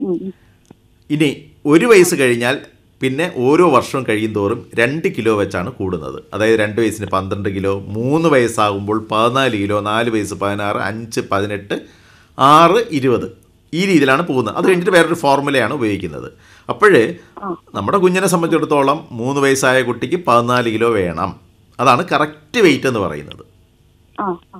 ഉം, ഉം. ഇനി ഒരു വയസ്സ് കഴിഞ്ഞാൽ പിന്നെ ഓരോ വർഷവും കഴിയും തോറും രണ്ട് കിലോ വെച്ചാണ് കൂടുന്നത് അതായത് രണ്ട് വയസ്സിന് പന്ത്രണ്ട് കിലോ മൂന്ന് വയസ്സാകുമ്പോൾ പതിനാല് കിലോ നാല് വയസ്സ് പതിനാറ് അഞ്ച് പതിനെട്ട് ആറ് ഇരുപത് ഈ രീതിയിലാണ് പോകുന്നത് അത് കഴിഞ്ഞിട്ട് വേറൊരു ഫോർമുലയാണ് ഉപയോഗിക്കുന്നത് അപ്പോഴേ നമ്മുടെ കുഞ്ഞിനെ സംബന്ധിച്ചിടത്തോളം മൂന്ന് വയസ്സായ കുട്ടിക്ക് പതിനാല് കിലോ വേണം അതാണ് കറക്റ്റ് വെയിറ്റ് എന്ന് പറയുന്നത് ആ ആ.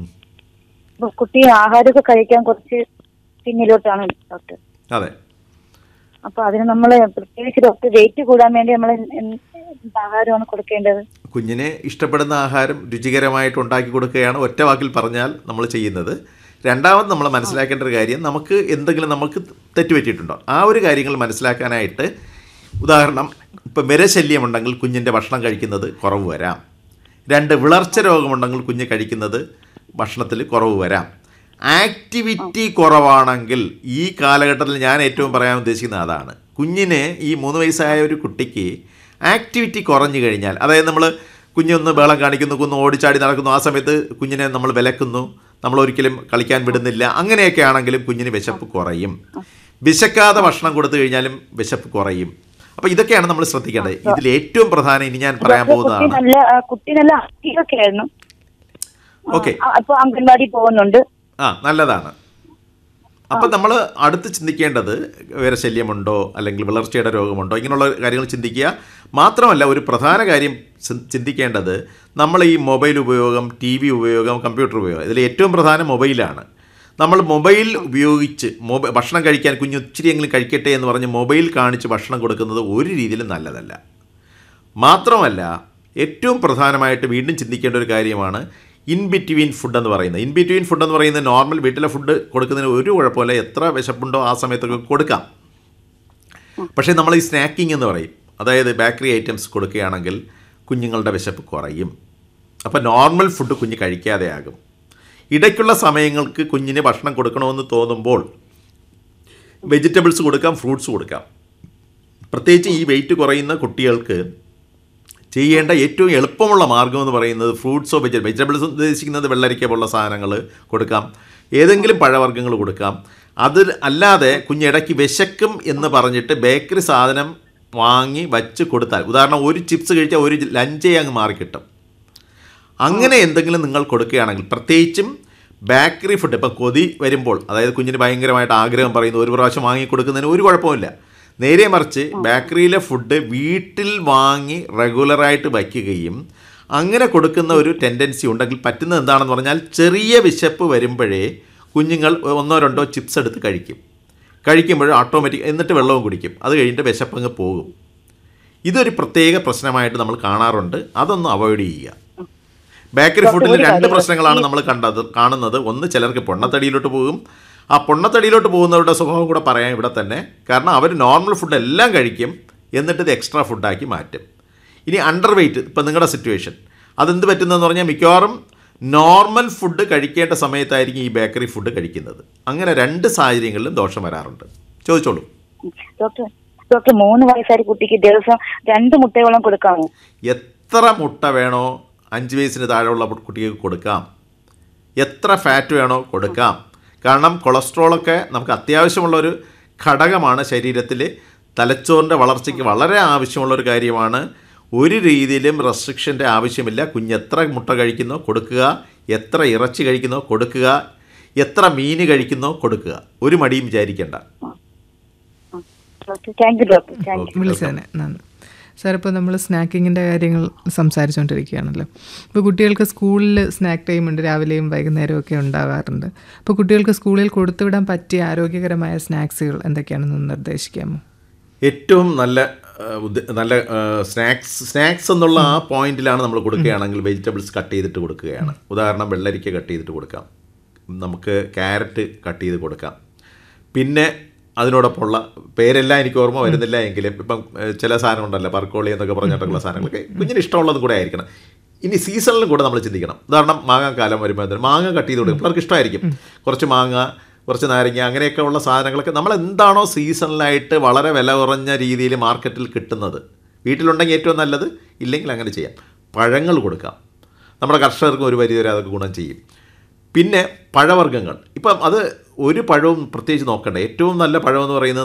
അപ്പൊ കുട്ടി ആഹാരമൊക്കെ കഴിക്കാൻ കുറച്ച് പിന്നിലോട്ടാണ് ഡോക്ടർ അതെ അപ്പൊ അതിന് നമ്മൾ പ്രത്യേകിച്ച് ഡോക്ടർ വെയിറ്റ് കൂടാൻ വേണ്ടി നമ്മൾ ആഹാരമാണ് കൊടുക്കേണ്ടത് കുഞ്ഞിനെ ഇഷ്ടപ്പെടുന്ന ആഹാരം രുചികരമായിട്ട് ഉണ്ടാക്കി കൊടുക്കുകയാണ് ഒറ്റ വാക്കിൽ പറഞ്ഞാൽ നമ്മൾ ചെയ്യുന്നത് രണ്ടാമത് നമ്മൾ മനസ്സിലാക്കേണ്ട ഒരു കാര്യം നമുക്ക് എന്തെങ്കിലും നമുക്ക് തെറ്റുപറ്റിയിട്ടുണ്ടോ ആ ഒരു കാര്യങ്ങൾ മനസ്സിലാക്കാനായിട്ട് ഉദാഹരണം ഇപ്പം വിരശല്യമുണ്ടെങ്കിൽ കുഞ്ഞിൻ്റെ ഭക്ഷണം കഴിക്കുന്നത് കുറവ് വരാം രണ്ട് വിളർച്ച രോഗമുണ്ടെങ്കിൽ കുഞ്ഞ് കഴിക്കുന്നത് ഭക്ഷണത്തിൽ കുറവ് വരാം ആക്ടിവിറ്റി കുറവാണെങ്കിൽ ഈ കാലഘട്ടത്തിൽ ഞാൻ ഏറ്റവും പറയാൻ ഉദ്ദേശിക്കുന്നത് അതാണ് കുഞ്ഞിന് ഈ മൂന്ന് വയസ്സായ ഒരു കുട്ടിക്ക് ആക്ടിവിറ്റി കുറഞ്ഞു കഴിഞ്ഞാൽ അതായത് നമ്മൾ കുഞ്ഞൊന്ന് ബേളം കാണിക്കുന്നു കുന്ന് ഓടിച്ചാടി നടക്കുന്നു ആ സമയത്ത് കുഞ്ഞിനെ നമ്മൾ വിലക്കുന്നു നമ്മൾ ഒരിക്കലും കളിക്കാൻ വിടുന്നില്ല അങ്ങനെയൊക്കെ ആണെങ്കിലും കുഞ്ഞിന് വിശപ്പ് കുറയും വിശക്കാതെ ഭക്ഷണം കൊടുത്തു കഴിഞ്ഞാലും വിശപ്പ് കുറയും അപ്പോൾ ഇതൊക്കെയാണ് നമ്മൾ ശ്രദ്ധിക്കേണ്ടത് ഇതിൽ ഏറ്റവും പ്രധാനം ഇനി ഞാൻ പറയാൻ ഡോക്ടർ, കുട്ടി പോകുന്നതാണ് നല്ല ആ, കുട്ടി നല്ല ആക്റ്റീവൊക്കെ ആയിരുന്നു ഓക്കെ ആ, അപ്പൊ അംഗൻവാടി പോകുന്നുണ്ട് ആ നല്ലതാണ് അപ്പം നമ്മൾ അടുത്ത് ചിന്തിക്കേണ്ടത് വേറെ ശല്യമുണ്ടോ അല്ലെങ്കിൽ വിളർച്ചയുടെ രോഗമുണ്ടോ ഇങ്ങനെയുള്ള കാര്യങ്ങൾ ചിന്തിക്കുക മാത്രമല്ല ഒരു പ്രധാന കാര്യം ചി- ചിന്തിക്കേണ്ടത് നമ്മൾ ഈ മൊബൈൽ ഉപയോഗം ടി വി ഉപയോഗം കമ്പ്യൂട്ടർ ഉപയോഗം ഇതിൽ ഏറ്റവും പ്രധാനം മൊബൈലാണ് നമ്മൾ മൊബൈൽ ഉപയോഗിച്ച് മൊബൈൽ ഭക്ഷണം കഴിക്കാൻ കുഞ്ഞ് ഇച്ചിരിയെങ്കിലും കഴിക്കട്ടെ എന്ന് പറഞ്ഞ് മൊബൈൽ കാണിച്ച് ഭക്ഷണം കൊടുക്കുന്നത് ഒരു രീതിയിലും നല്ലതല്ല മാത്രമല്ല ഏറ്റവും പ്രധാനമായിട്ട് വീണ്ടും ചിന്തിക്കേണ്ട ഒരു കാര്യമാണ് ഇൻ ബിറ്റ്വീൻ ഫുഡ് എന്ന് പറയുന്നത് ഇൻ ബിറ്റ്വീൻ ഫുഡ് എന്ന് പറയുന്നത് നോർമൽ വീട്ടിലെ ഫുഡ് കൊടുക്കുന്നതിന് ഒരു കുഴപ്പമില്ല എത്ര വിശപ്പുണ്ടോ ആ സമയത്തൊക്കെ കൊടുക്കാം പക്ഷേ നമ്മൾ ഈ സ്നാക്കിംഗ് എന്ന് പറയും അതായത് ബേക്കറി ഐറ്റംസ് കൊടുക്കുകയാണെങ്കിൽ കുഞ്ഞുങ്ങളുടെ വിശപ്പ് കുറയും അപ്പോൾ നോർമൽ ഫുഡ് കുഞ്ഞ് കഴിക്കാതെയാകും ഇടയ്ക്കുള്ള സമയങ്ങൾക്ക് കുഞ്ഞിന് ഭക്ഷണം കൊടുക്കണമെന്ന് തോന്നുമ്പോൾ വെജിറ്റബിൾസ് കൊടുക്കാം ഫ്രൂട്ട്സ് കൊടുക്കാം പ്രത്യേകിച്ച് ഈ വെയിറ്റ് കുറയുന്ന കുട്ടികൾക്ക് ചെയ്യേണ്ട ഏറ്റവും എളുപ്പമുള്ള മാർഗ്ഗം എന്ന് പറയുന്നത് ഫ്രൂട്ട്സോ വെജി വെജിറ്റബിൾസ് ഉദ്ദേശിക്കുന്നത് വെള്ളരിക്ക പോലുള്ള സാധനങ്ങൾ കൊടുക്കാം ഏതെങ്കിലും പഴവർഗ്ഗങ്ങൾ കൊടുക്കാം അത് അല്ലാതെ കുഞ്ഞിടയ്ക്ക് വിശക്കും എന്ന് പറഞ്ഞിട്ട് ബേക്കറി സാധനം വാങ്ങി വച്ച് കൊടുത്താൽ ഉദാഹരണം ഒരു ചിപ്സ് കഴിച്ചാൽ ഒരു ലഞ്ചേ അങ്ങ് മാറിക്കിട്ടും അങ്ങനെ എന്തെങ്കിലും നിങ്ങൾ കൊടുക്കുകയാണെങ്കിൽ പ്രത്യേകിച്ചും ബേക്കറി ഫുഡ് ഇപ്പം കൊതി വരുമ്പോൾ അതായത് കുഞ്ഞിന് ഭയങ്കരമായിട്ട് ആഗ്രഹം പറയുന്നു ഒരു പ്രാവശ്യം വാങ്ങി കൊടുക്കുന്നതിന് ഒരു കുഴപ്പമില്ല നേരെ മറിച്ച് ബേക്കറിയിലെ ഫുഡ് വീട്ടിൽ വാങ്ങി റെഗുലറായിട്ട് വയ്ക്കുകയും അങ്ങനെ കൊടുക്കുന്ന ഒരു ടെൻഡൻസി ഉണ്ടെങ്കിൽ പറ്റുന്നത് എന്താണെന്ന് പറഞ്ഞാൽ ചെറിയ വിശപ്പ് വരുമ്പോഴേ കുഞ്ഞുങ്ങൾ ഒന്നോ രണ്ടോ ചിപ്സ് എടുത്ത് കഴിക്കും കഴിക്കുമ്പോൾ ഓട്ടോമാറ്റിക് എന്നിട്ട് വെള്ളവും കുടിക്കും അത് കഴിഞ്ഞിട്ട് വിശപ്പങ്ങ് പോകും ഇതൊരു പ്രത്യേക പ്രശ്നമായിട്ട് നമ്മൾ കാണാറുണ്ട് അതൊന്ന് അവോയ്ഡ് ചെയ്യുക ബേക്കറി ഫുഡിൽ രണ്ട് പ്രശ്നങ്ങളാണ് നമ്മൾ കണ്ടത് കാണുന്നത് ഒന്ന് ചിലർക്ക് പൊണ്ണത്തടിയിലോട്ട് പോകും ആ പൊണ്ണത്തടിയിലോട്ട് പോകുന്നവരുടെ സ്വഭാവം കൂടെ പറയാം ഇവിടെ തന്നെ കാരണം അവർ നോർമൽ ഫുഡ് എല്ലാം കഴിക്കും എന്നിട്ട് ഇത് എക്സ്ട്രാ ഫുഡാക്കി മാറ്റും ഇനി അണ്ടർ വെയിറ്റ് ഇപ്പം നിങ്ങളുടെ സിറ്റുവേഷൻ അതെന്ത് പറ്റുന്നതെന്ന് പറഞ്ഞാൽ മിക്കവാറും നോർമൽ ഫുഡ് കഴിക്കേണ്ട സമയത്തായിരിക്കും ഈ ബേക്കറി ഫുഡ് കഴിക്കുന്നത് അങ്ങനെ രണ്ട് സാഹചര്യങ്ങളിലും ദോഷം വരാറുണ്ട് ചോദിച്ചോളൂ ഡോക്ടർ ഡോക്ടർ മൂന്ന് വയസ്സായ കുട്ടിക്ക് ദിവസം രണ്ട് മുട്ടയോളം കൊടുക്കാമോ എത്ര മുട്ട വേണോ അഞ്ച് വയസ്സിന് താഴെയുള്ള കുട്ടിക്ക് കൊടുക്കാം എത്ര ഫാറ്റ് വേണോ കൊടുക്കാം കാരണം കൊളസ്ട്രോളൊക്കെ നമുക്ക് അത്യാവശ്യമുള്ള ഒരു ഘടകമാണ് ശരീരത്തിൽ തലച്ചോറിൻ്റെ വളർച്ചയ്ക്ക് വളരെ ആവശ്യമുള്ള ഒരു കാര്യമാണ് ഒരു രീതിയിലും റെസ്ട്രിക്ഷൻ്റെ ആവശ്യമില്ല കുഞ്ഞ് എത്ര മുട്ട കഴിക്കുന്നോ കൊടുക്കുക എത്ര ഇറച്ചി കഴിക്കുന്നോ കൊടുക്കുക എത്ര മീൻ കഴിക്കുന്നോ കൊടുക്കുക ഒരു മടിയും വിചാരിക്കേണ്ട doctor thank you doctor thank you വിളിച്ചതിന് നന്ദി സാർ ഇപ്പോൾ നമ്മൾ സ്നാക്കിങ്ങിൻ്റെ കാര്യങ്ങൾ സംസാരിച്ചുകൊണ്ടിരിക്കുകയാണല്ലോ ഇപ്പോൾ കുട്ടികൾക്ക് സ്കൂളിൽ സ്നാക്ക് ടൈം ഉണ്ട് രാവിലെയും വൈകുന്നേരവും ഒക്കെ ഉണ്ടാകാറുണ്ട് അപ്പോൾ കുട്ടികൾക്ക് സ്കൂളിൽ കൊടുത്തുവിടാൻ പറ്റിയ ആരോഗ്യകരമായ സ്നാക്സുകൾ എന്തൊക്കെയാണെന്ന് നിർദ്ദേശിക്കാമോ ഏറ്റവും നല്ല ആ, ഉദ്ദ- നല്ല സ്നാക്സ് സ്നാക്സ് എന്നുള്ള ആ പോയിന്റിലാണ് നമ്മൾ കൊടുക്കുകയാണെങ്കിൽ വെജിറ്റബിൾസ് കട്ട് ചെയ്തിട്ട് കൊടുക്കുകയാണ് ഉദാഹരണം വെള്ളരിക്ക കട്ട് ചെയ്തിട്ട് കൊടുക്കാം നമുക്ക് ക്യാരറ്റ് കട്ട് ചെയ്ത് കൊടുക്കാം പിന്നെ അതിനോടൊപ്പമുള്ള പേരെല്ലാം എനിക്ക് ഓർമ്മ വരുന്നില്ല എങ്കിലും ഇപ്പം ഏ, ചില സാധനം ഉണ്ടല്ലോ പർക്കോളി എന്നൊക്കെ പറഞ്ഞിട്ടുള്ള സാധനങ്ങളൊക്കെ കുഞ്ഞിന് ഇഷ്ടമുള്ളത് കൂടെ ആയിരിക്കണം ഇനി സീസണിലും കൂടെ നമ്മൾ ചിന്തിക്കണം ഉദാഹരണം മാങ്ങ കാലം വരുമ്പോൾ മാങ്ങ കട്ട് ചെയ്ത് കൊടുക്കും പിള്ളേർക്ക് ഇഷ്ടമായിരിക്കും കുറച്ച് മാങ്ങ കുറച്ച് നാരങ്ങ അങ്ങനെയൊക്കെ ഉള്ള സാധനങ്ങളൊക്കെ നമ്മൾ എന്താണോ സീസണലായിട്ട് വളരെ വില കുറഞ്ഞ രീതിയിൽ മാർക്കറ്റിൽ കിട്ടുന്നത് വീട്ടിലുണ്ടെങ്കിൽ ഏറ്റവും നല്ലത് ഇല്ലെങ്കിൽ അങ്ങനെ ചെയ്യാം പഴങ്ങൾ കൊടുക്കാം നമ്മുടെ കർഷകർക്കും ഒരു പരിധി വരെ അതൊക്കെ ഗുണം ചെയ്യും പിന്നെ പഴവർഗ്ഗങ്ങൾ ഇപ്പം അത് ഒരു പഴവും പ്രത്യേകിച്ച് നോക്കണ്ട ഏറ്റവും നല്ല പഴം എന്ന് പറയുന്നത്